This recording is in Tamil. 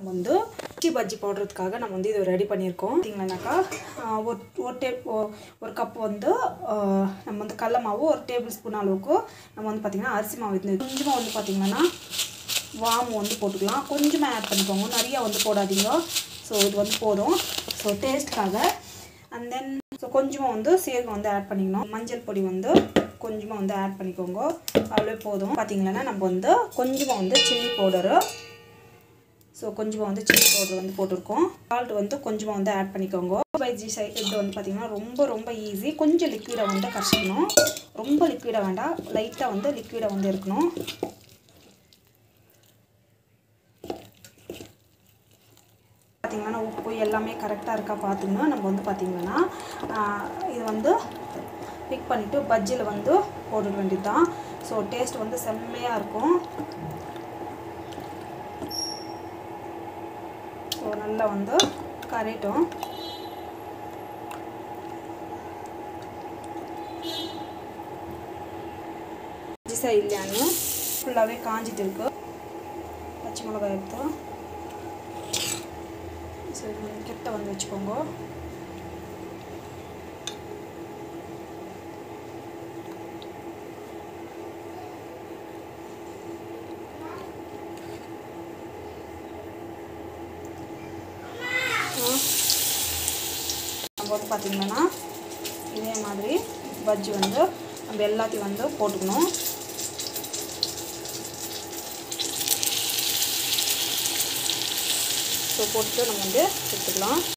நம்ம வந்து இட்லி பஜ்ஜி போடுறதுக்காக நம்ம வந்து இதை ரெடி பண்ணியிருக்கோம் பார்த்தீங்கன்னாக்கா ஆஹ், ஒரு ஒரு டே ஒ- ஒரு கப் வந்து ஆஹ், நம்ம வந்து கடல மாவு ஒரு டேபிள் ஸ்பூன் அளவுக்கு நம்ம வந்து பார்த்திங்கன்னா அரிசி மாவு இது கொஞ்சமாக வந்து பார்த்திங்கன்னா வாமு வந்து போட்டுக்கலாம் கொஞ்சமாக ஆட் பண்ணிக்கோங்க நிறையா வந்து போடாதீங்க ஸோ இது வந்து போதும் ஸோ டேஸ்ட்காக அண்ட் தென் ஸோ கொஞ்சமாக வந்து சீரகம் வந்து ஆட் பண்ணிக்கணும் மஞ்சள் பொடி வந்து கொஞ்சமாக வந்து ஆட் பண்ணிக்கோங்க அவ்வளோ போதும் பார்த்தீங்கன்னா நம்ம வந்து கொஞ்சமாக வந்து சில்லி பவுடரு ஸோ கொஞ்சமாக வந்து சில்லி பவுடர் வந்து போட்டிருக்கோம் சால்ட் வந்து கொஞ்சமாக வந்து ஆட் பண்ணிக்கோங்க பைஜி சை இது வந்து பார்த்திங்கன்னா ரொம்ப ரொம்ப ஈஸி கொஞ்சம் லிக்விடை வந்து கரைச்சிக்கணும் ரொம்ப லிக்விடாக வேண்டாம் லைட்டாக வந்து லிக்விடாக வந்து இருக்கணும் பார்த்திங்கன்னா உப்பு எல்லாமே கரெக்டாக இருக்கா பார்த்திங்கன்னா நம்ம வந்து பார்த்திங்கன்னா இது வந்து பிக் பண்ணிவிட்டு பஜ்ஜியில் வந்து போட்டுட வேண்டியது தான் ஸோ டேஸ்ட் வந்து செம்மையாக இருக்கும் ஸோ நல்லா வந்து கரையட்டும் பஜ்ஜி இல்லையான்னு ஃபுல்லாகவே காஞ்சிட்டு இருக்கு பச்சை மிளகாய் எடுத்து ஸோ இது வந்து கிட்ட வந்து வச்சுக்கோங்க நம்ம வந்து பார்த்திங்கன்னா இதே மாதிரி பஜ்ஜி வந்து நம்ம எல்லாத்தையும் வந்து போட்டுக்கணும் ஸோ போட்டு நம்ம வந்து எடுத்துக்கலாம்